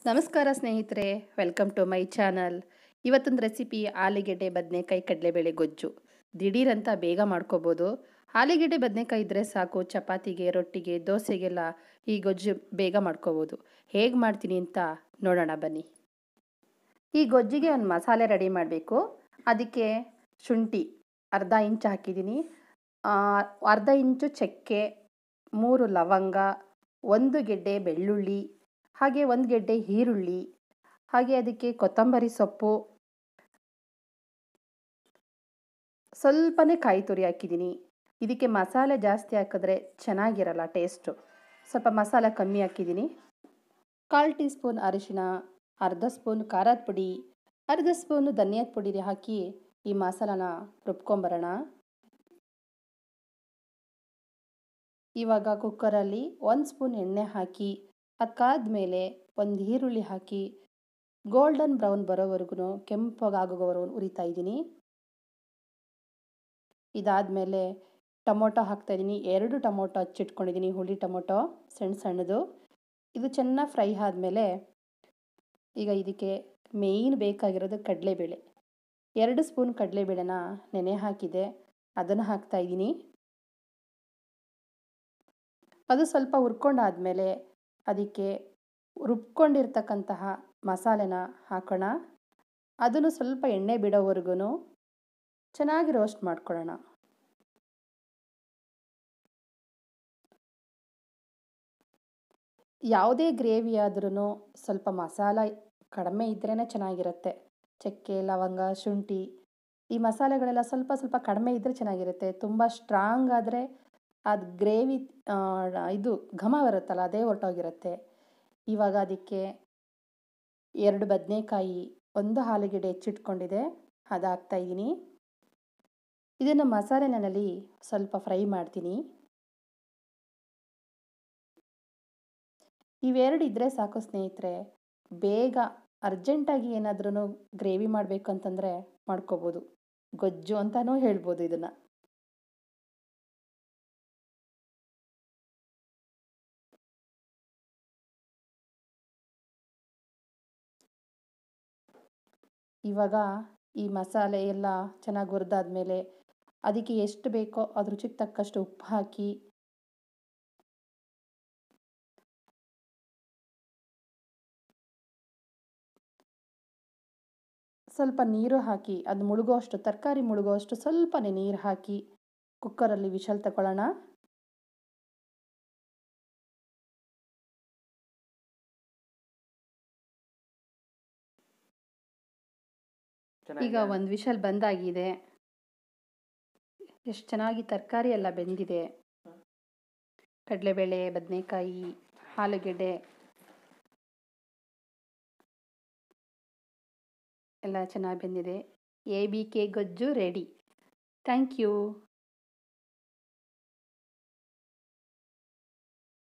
ನಮಸ್ಕಾರ ಸ್ನೇಹಿತರೆ welcome to my channel ಇವತ್ತೊಂದು ರೆಸಿಪಿ ಆಲೂಗೆಡ್ಡೆ ಬದನೆಕಾಯಿ ಕಡಲೆಬೇಳೆ ಗೊಜ್ಜು ದಿಢೀರ್ ಅಂತ ಬೇಗ ಮಾಡ್ಕೋಬೋದು ಆಲೂಗೆಡ್ಡೆ ಬದನೆಕಾಯಿ ಇದ್ದರೆ ಸಾಕು ಚಪಾತಿಗೆ ರೊಟ್ಟಿಗೆ ದೋಸೆಗೆಲ್ಲ ಈ ಗೊಜ್ಜು ಬೇಗ ಮಾಡ್ಕೋಬೋದು ಹೇಗೆ ಮಾಡ್ತೀನಿ ಅಂತ ನೋಡೋಣ ಬನ್ನಿ ಈ ಗೊಜ್ಜಿಗೆ ಒಂದು ಮಸಾಲೆ ರೆಡಿ ಮಾಡಬೇಕು ಅದಕ್ಕೆ ಶುಂಠಿ ಅರ್ಧ ಇಂಚು ಹಾಕಿದ್ದೀನಿ ಆ, ಅರ್ಧ ಇಂಚು ಚಕ್ಕೆ ಮೂರು ಲವಂಗ ಒಂದು ಗೆಡ್ಡೆ ಬೆಳ್ಳುಳ್ಳಿ ಹಾಗೆ ಒಂದು ಗೆಡ್ಡೆ ಈರುಳ್ಳಿ ಹಾಗೆ ಅದಕ್ಕೆ ಕೊತ್ತಂಬರಿ ಸೊಪ್ಪು ಸ್ವಲ್ಪನೇ ಕಾಯಿ ತುರಿ ಹಾಕಿದ್ದೀನಿ ಇದಕ್ಕೆ ಮಸಾಲೆ ಜಾಸ್ತಿ ಹಾಕಿದ್ರೆ ಚೆನ್ನಾಗಿರಲ್ಲ ಟೇಸ್ಟು ಸ್ವಲ್ಪ ಮಸಾಲೆ ಕಮ್ಮಿ ಹಾಕಿದ್ದೀನಿ ಕಾಲು ಟೀ ಸ್ಪೂನ್ ಅರಿಶಿಣ ಅರ್ಧ ಸ್ಪೂನ್ ಖಾರದ ಪುಡಿ ಅರ್ಧ ಸ್ಪೂನು ಧನಿಯಾದ ಪುಡಿ ಹಾಕಿ ಈ ಮಸಾಲಾನ ರುಬ್ಕೊಂಬರೋಣ ಇವಾಗ ಕುಕ್ಕರಲ್ಲಿ ಒಂದು ಸ್ಪೂನ್ ಎಣ್ಣೆ ಹಾಕಿ ಅದಾದ್ಮೇಲೆ ಒಂದು ಈರುಳ್ಳಿ ಹಾಕಿ ಗೋಲ್ಡನ್ ಬ್ರೌನ್ ಬರೋವರೆಗೂ ಕೆಂಪಗಾಗುವವರೆಗೂ ಉರಿತಾ ಇದ್ದೀನಿ ಇದಾದಮೇಲೆ ಟೊಮೊಟೊ ಹಾಕ್ತಾಯಿದ್ದೀನಿ ಎರಡು ಟೊಮೊಟೊ ಹಚ್ಚಿಟ್ಕೊಂಡಿದ್ದೀನಿ ಹುಳಿ ಟೊಮೊಟೊ ಸಣ್ಣ ಸಣ್ಣದು ಇದು ಚೆನ್ನಾಗಿ ಫ್ರೈ ಆದಮೇಲೆ ಈಗ ಇದಕ್ಕೆ ಮೇಯ್ನ್ ಬೇಕಾಗಿರೋದು ಕಡಲೆಬೇಳೆ ಎರಡು ಸ್ಪೂನ್ ಕಡಲೆಬೇಳೆನ ನೆನೆ ಹಾಕಿದೆ ಅದನ್ನು ಹಾಕ್ತಾಯಿದ್ದೀನಿ ಅದು ಸ್ವಲ್ಪ ಹುರ್ಕೊಂಡಾದಮೇಲೆ ಅದಕ್ಕೆ ರುಬ್ಕೊಂಡಿರ್ತಕ್ಕಂತಹ ಮಸಾಲೆನ ಹಾಕೋಣ ಅದನ್ನು ಸ್ವಲ್ಪ ಎಣ್ಣೆ ಬಿಡೋವರೆಗೂ ಚೆನ್ನಾಗಿ ರೋಸ್ಟ್ ಮಾಡ್ಕೊಳ್ಳೋಣ ಯಾವುದೇ ಗ್ರೇವಿ ಆದ್ರೂ ಸ್ವಲ್ಪ ಮಸಾಲ ಕಡಿಮೆ ಇದ್ರೇ ಚೆನ್ನಾಗಿರುತ್ತೆ ಚಕ್ಕೆ ಲವಂಗ ಶುಂಠಿ ಈ ಮಸಾಲೆಗಳೆಲ್ಲ ಸ್ವಲ್ಪ ಸ್ವಲ್ಪ ಕಡಿಮೆ ಇದ್ದರೆ ಚೆನ್ನಾಗಿರುತ್ತೆ ತುಂಬ ಸ್ಟ್ರಾಂಗ್ ಆದರೆ ಅದು ಗ್ರೇವಿ ಇದು ಘಮ ಬರುತ್ತಲ್ಲ ಅದೇ ಹೊರಟೋಗಿರುತ್ತೆ ಇವಾಗ ಅದಕ್ಕೆ ಎರಡು ಬದನೆಕಾಯಿ ಒಂದು ಆಲೂಗೆಡ್ಡೆ ಹೆಚ್ಚಿಟ್ಕೊಂಡಿದೆ ಅದು ಹಾಕ್ತಾಯಿದ್ದೀನಿ ಇದನ್ನು ಮಸಾಲೆನಲ್ಲಿ ಸ್ವಲ್ಪ ಫ್ರೈ ಮಾಡ್ತೀನಿ ಇವೆರಡು ಇದ್ದರೆ ಸಾಕು ಸ್ನೇಹಿತರೆ ಬೇಗ ಅರ್ಜೆಂಟಾಗಿ ಏನಾದ್ರೂ ಗ್ರೇವಿ ಮಾಡಬೇಕು ಅಂತಂದರೆ ಮಾಡ್ಕೋಬೋದು ಗೊಜ್ಜು ಅಂತಲೂ ಹೇಳ್ಬೋದು ಇದನ್ನು ಇವಾಗ ಈ ಮಸಾಲೆ ಎಲ್ಲ ಚೆನ್ನಾಗಿ ಹುರಿದಾದ್ಮೇಲೆ ಅದಕ್ಕೆ ಎಷ್ಟು ಬೇಕೋ ಅದ್ರ ರುಚಿಗೆ ತಕ್ಕಷ್ಟು ಉಪ್ಪು ಹಾಕಿ ಸ್ವಲ್ಪ ನೀರು ಹಾಕಿ ಅದು ಮುಳುಗೋಷ್ಟು ತರಕಾರಿ ಮುಳುಗೋಷ್ಟು ಸ್ವಲ್ಪನೇ ನೀರು ಹಾಕಿ ಕುಕ್ಕರಲ್ಲಿ ವಿಷಲ್ ತಗೊಳ್ಳೋಣ ಈಗ ಒಂದು ವಿಷಲ್ ಬಂದಾಗಿದೆ ಎಷ್ಟು ಚೆನ್ನಾಗಿ ತರಕಾರಿ ಎಲ್ಲ ಬೆಂದಿದೆ ಕಡಲೆಬೇಳೆ ಬದನೆಕಾಯಿ ಆಲೂಗೆಡ್ಡೆ ಎಲ್ಲ ಚೆನ್ನಾಗಿ ಬೆಂದಿದೆ ಎ ಬಿ ಕೆ ಗೊಜ್ಜು ರೆಡಿ ಥ್ಯಾಂಕ್ ಯು